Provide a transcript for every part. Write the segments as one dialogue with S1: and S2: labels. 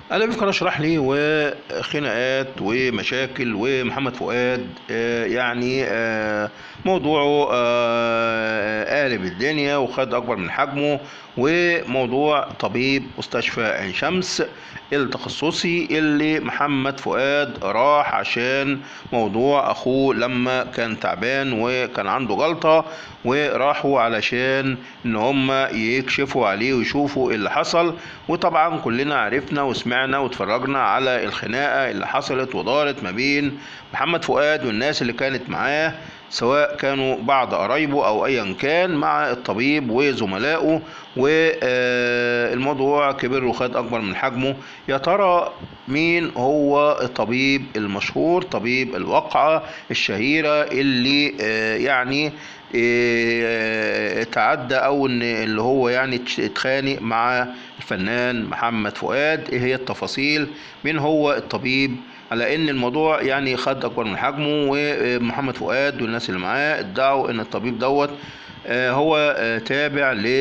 S1: انا بفكر اشرح لي وخناقات ومشاكل ومحمد فؤاد آه، يعني آه، موضوعه آه، قالب الدنيا وخد اكبر من حجمه وموضوع طبيب مستشفى عين شمس التخصصي اللي محمد فؤاد راح عشان موضوع اخوه لما كان تعبان وكان عنده جلطة وراحوا علشان ان هم يكشفوا عليه ويشوفوا إيه اللي حصل وطبعا كلنا عرفنا وسمعنا واتفرجنا على الخناقة اللي حصلت ودارت ما بين محمد فؤاد والناس اللي كانت معاه سواء كانوا بعض قرايبه او ايا كان مع الطبيب وزملائه والموضوع كبر وخد اكبر من حجمه يا ترى مين هو الطبيب المشهور طبيب الواقعة الشهيرة اللي آه، يعني آه، تعدى او ان اللي هو يعني اتخانق مع الفنان محمد فؤاد ايه هي التفاصيل مين هو الطبيب على ان الموضوع يعني خد اكبر من حجمه ومحمد فؤاد والناس اللي معاه ادعوا ان الطبيب دوت آه، هو آه، تابع ل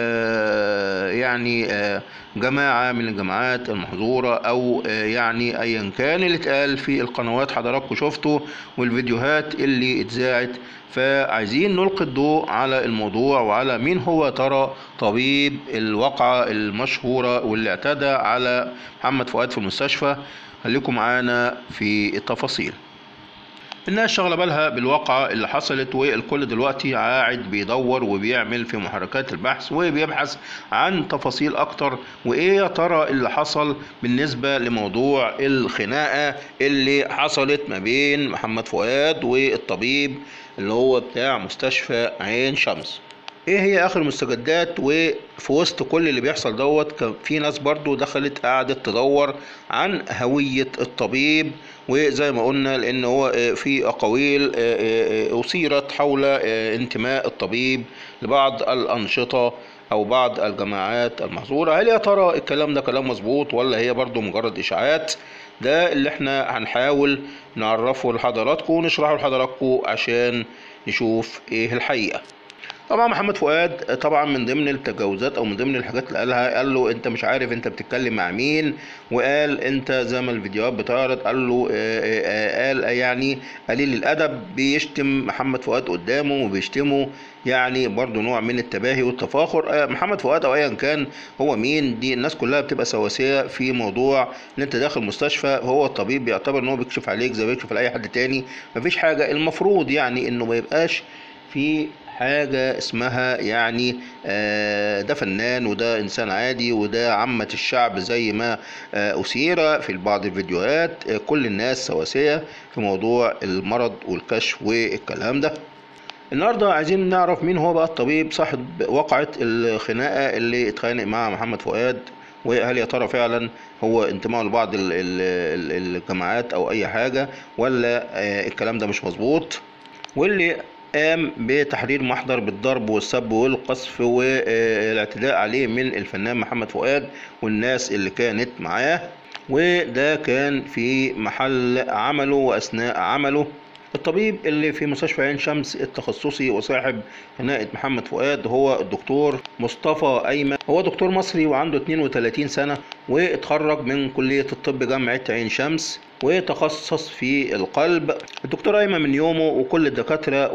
S1: آه، يعني آه، جماعة من الجماعات المحظورة أو آه، يعني أيا كان اللي اتقال في القنوات حضراتكم شفتوا والفيديوهات اللي اتذاعت فعايزين نلقي الضوء على الموضوع وعلى مين هو ترى طبيب الواقعة المشهورة واللي اعتدى على محمد فؤاد في المستشفى خليكم معانا في التفاصيل الناس شغله بالها بالواقعة اللي حصلت والكل دلوقتي قاعد بيدور وبيعمل في محركات البحث وبيبحث عن تفاصيل اكتر وايه يا ترى اللي حصل بالنسبة لموضوع الخناقة اللي حصلت ما بين محمد فؤاد والطبيب اللي هو بتاع مستشفى عين شمس ايه هي اخر المستجدات وفي وسط كل اللي بيحصل دوت كان في ناس برضو دخلت قعدت تدور عن هوية الطبيب وزي ما قلنا لان هو آه، في اقاويل آه، آه، اثيرت حول آه، انتماء الطبيب لبعض الانشطة او بعض الجماعات المحظورة هل يا ترى الكلام ده كلام مظبوط ولا هي برضو مجرد اشاعات ده اللي احنا هنحاول نعرفه لحضراتكم ونشرحه لحضراتكم عشان نشوف ايه الحقيقة طبعا محمد فؤاد طبعا من ضمن التجاوزات او من ضمن الحاجات اللي قالها قال له انت مش عارف انت بتتكلم مع مين وقال انت زي ما الفيديوهات بتعرض قال له آه، آه، قال يعني قليل الادب بيشتم محمد فؤاد قدامه وبيشتمه يعني برضو نوع من التباهي والتفاخر آه، محمد فؤاد او ايا كان هو مين دي الناس كلها بتبقى سواسية في موضوع ان انت داخل مستشفى هو الطبيب بيعتبر ان هو بيكشف عليك زي ما بيكشف على اي حد تاني مفيش حاجة المفروض يعني انه ما يبقاش في حاجة اسمها يعني آه، ده فنان وده إنسان عادي وده عامة الشعب زي ما آه، أثير في بعض الفيديوهات آه، كل الناس سواسية في موضوع المرض والكشف والكلام ده النهارده عايزين نعرف مين هو بقى الطبيب صاحب وقعة الخناقة اللي اتخانق مع محمد فؤاد وهل يا ترى فعلا هو انتمائه لبعض ال- ال- ال- الجماعات او اي حاجة ولا آه، الكلام ده مش مظبوط واللي قام بتحرير محضر بالضرب والسب والقذف والاعتداء عليه من الفنان محمد فؤاد والناس اللي كانت معاه وده كان في محل عمله واثناء عمله الطبيب اللي في مستشفى عين شمس التخصصي وصاحب خناقة محمد فؤاد هو الدكتور مصطفى أيمن هو دكتور مصري وعنده 32 سنة واتخرج من كلية الطب جامعة عين شمس وتخصص في القلب الدكتور أيمن من يومه وكل الدكاترة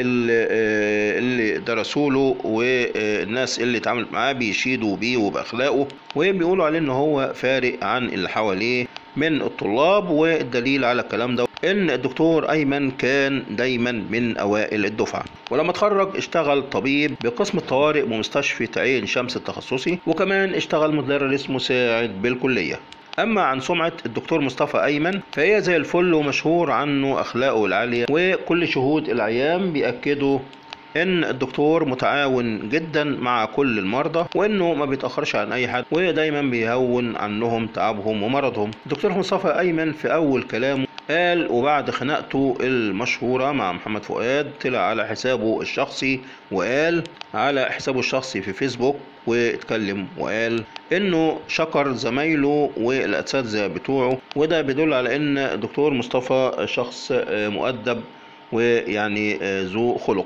S1: واللي درسوا له والناس اللي اتعاملت معاه بيشيدوا بيه وبأخلاقه وبيقولوا عليه إن هو فارق عن اللي حواليه من الطلاب والدليل على الكلام ده ان الدكتور ايمن كان دايما من اوائل الدفعه ولما اتخرج اشتغل طبيب بقسم الطوارئ بمستشفى عين شمس التخصصي وكمان اشتغل مدرس مساعد بالكليه اما عن سمعه الدكتور مصطفى ايمن فهي زي الفل ومشهور عنه اخلاقه العاليه وكل شهود العيان بياكدوا ان الدكتور متعاون جدا مع كل المرضى وانه ما بيتاخرش عن اي حد ودايما بيهون عنهم تعبهم ومرضهم الدكتور مصطفى ايمن في اول كلامه قال وبعد خناقته المشهورة مع محمد فؤاد طلع على حسابه الشخصي وقال على حسابه الشخصي في فيسبوك واتكلم وقال انه شكر زمايله والاساتذة بتوعه وده بيدل على ان الدكتور مصطفى شخص آه، مؤدب ويعني آه، ذو خلق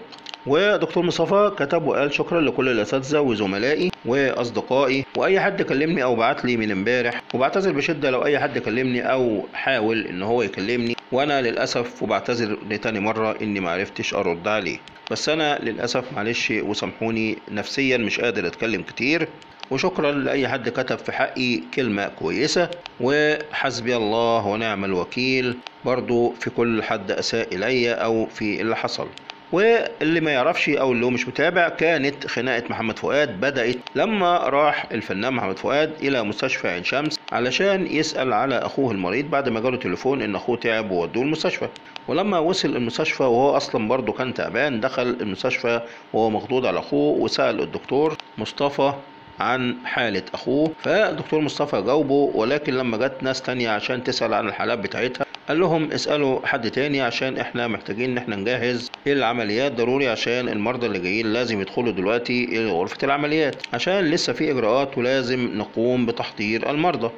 S1: ودكتور مصطفى كتب وقال شكرا لكل الاساتذه وزملائي واصدقائي واي حد كلمني او بعت لي من امبارح وبعتذر بشده لو اي حد كلمني او حاول ان هو يكلمني وانا للاسف وبعتذر لتاني مره اني معرفتش ارد عليه بس انا للاسف معلش وسامحوني نفسيا مش قادر اتكلم كتير وشكرا لاي حد كتب في حقي كلمه كويسه وحسبي الله ونعم الوكيل برضو في كل حد اساء الي او في اللي حصل واللي ما يعرفش او اللي هو مش متابع كانت خناقه محمد فؤاد بدات لما راح الفنان محمد فؤاد الى مستشفى عين شمس علشان يسال على اخوه المريض بعد ما جاله تليفون ان اخوه تعب وودوه المستشفى ولما وصل المستشفى وهو اصلا برضه كان تعبان دخل المستشفى وهو مخضوض على اخوه وسال الدكتور مصطفى عن حالة أخوه فالدكتور مصطفى جاوبه ولكن لما جت ناس تانية عشان تسأل عن الحالات بتاعتها قال لهم اسألوا حد تاني عشان احنا محتاجين ان احنا نجهز العمليات ضروري عشان المرضى اللي جايين لازم يدخلوا دلوقتي غرفة العمليات عشان لسه في اجراءات ولازم نقوم بتحضير المرضى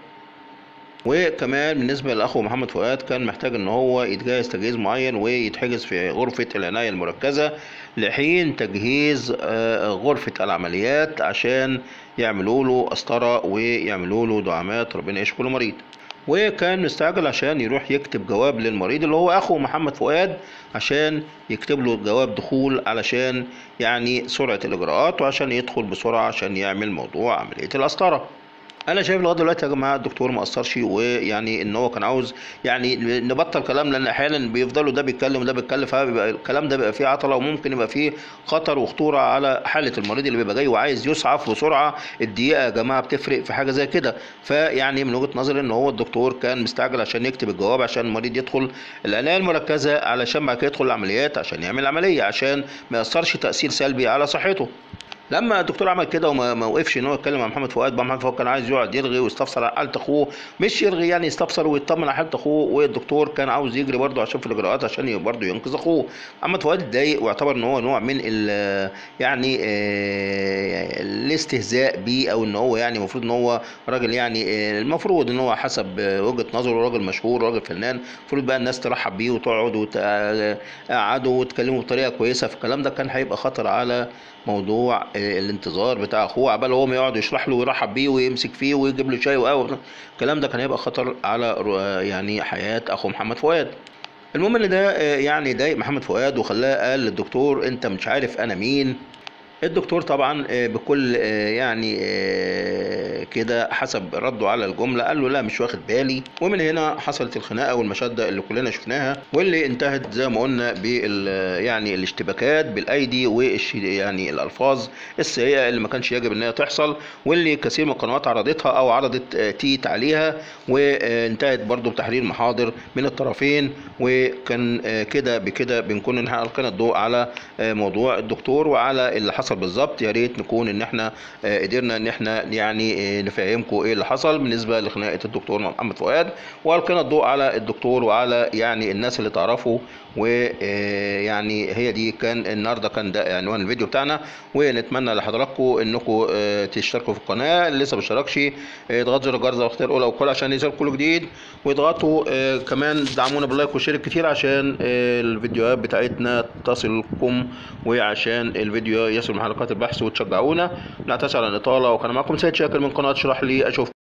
S1: وكمان بالنسبة لأخو محمد فؤاد كان محتاج إن هو يتجهز تجهيز معين ويتحجز في غرفة العناية المركزة لحين تجهيز آه، غرفة العمليات عشان يعملوا له قسطرة ويعملوا له دعامات ربنا يشفي كل مريض وكان مستعجل عشان يروح يكتب جواب للمريض اللي هو اخو محمد فؤاد عشان يكتب له جواب دخول علشان يعني سرعة الاجراءات وعشان يدخل بسرعة عشان يعمل موضوع عملية القسطرة انا شايف لغايه دلوقتي يا جماعه الدكتور ما قصرش ويعني ان هو كان عاوز يعني نبطل كلام لان احيانا بيفضلوا ده بيتكلم وده بيتكلم فبيبقى الكلام ده بيبقى فيه عطله وممكن يبقى فيه خطر وخطوره على حاله المريض اللي بيبقى جاي وعايز يسعف بسرعه الدقيقه يا جماعه بتفرق في حاجه زي كده فيعني من وجهه نظري ان هو الدكتور كان مستعجل عشان يكتب الجواب عشان المريض يدخل العنايه المركزه علشان بعد كده يدخل العمليات عشان يعمل عمليه عشان ما ياثرش تاثير سلبي على صحته لما الدكتور عمل كده وما ما وقفش ان هو يتكلم مع محمد فؤاد بقى محمد فؤاد كان عايز يقعد يرغي ويستفسر على حاله اخوه مش يرغي يعني يستفسر ويطمن على حاله اخوه والدكتور كان عاوز يجري برضه عشان في الاجراءات عشان برضه ينقذ اخوه محمد فؤاد اتضايق واعتبر ان هو نوع من ال يعني آه، الاستهزاء بيه او ان هو يعني المفروض ان هو راجل يعني آه، المفروض ان هو حسب آه، وجهه نظره راجل مشهور راجل فنان المفروض بقى الناس ترحب بيه وتقعد وتقعدوا وتكلموا بطريقه كويسه فالكلام ده كان هيبقى خطر على موضوع آه، الانتظار بتاع اخوه عبال هو ما يقعد يشرح له ويرحب بيه ويمسك فيه ويجيب له شاي وقهوه الكلام ده كان هيبقى خطر على رو- آه، يعني حياه اخو محمد فؤاد المهم ان ده آه، يعني ضايق محمد فؤاد وخلاه قال للدكتور انت مش عارف انا مين الدكتور طبعا آه، بكل آه، يعني آه، كده حسب رده على الجمله قال له لا مش واخد بالي ومن هنا حصلت الخناقه والمشاده اللي كلنا شفناها واللي انتهت زي ما قلنا بال يعني الاشتباكات بالايدي والش يعني الالفاظ السيئه اللي ما كانش يجب ان هي تحصل واللي كثير من القنوات عرضتها او عرضت آه، تيت عليها وانتهت برضو بتحرير محاضر من الطرفين وكان آه، كده بكده بنكون ان احنا القينا الضوء على آه، موضوع الدكتور وعلى اللي حصل بالظبط يا ريت نكون ان احنا آه، قدرنا ان احنا يعني آه، نفهمكم ايه اللي حصل بالنسبه لخناقه الدكتور محمد فؤاد والقينا الضوء على الدكتور وعلى يعني الناس اللي تعرفه ويعني هي دي كان النهارده كان ده عنوان الفيديو بتاعنا ونتمنى لحضراتكم انكم آه، تشتركوا في القناه اللي لسه ما اشتركش آه، اضغطوا زر الجرس واختار اولى وكل عشان ينزل كل جديد واضغطوا آه، كمان دعمونا باللايك والشير كتير عشان آه، الفيديوهات بتاعتنا تصلكم وعشان الفيديو يصل من حلقات البحث وتشجعونا لا تسأل عن الإطالة وكان معكم سيد شاكر من قناة اشرح لي أشوف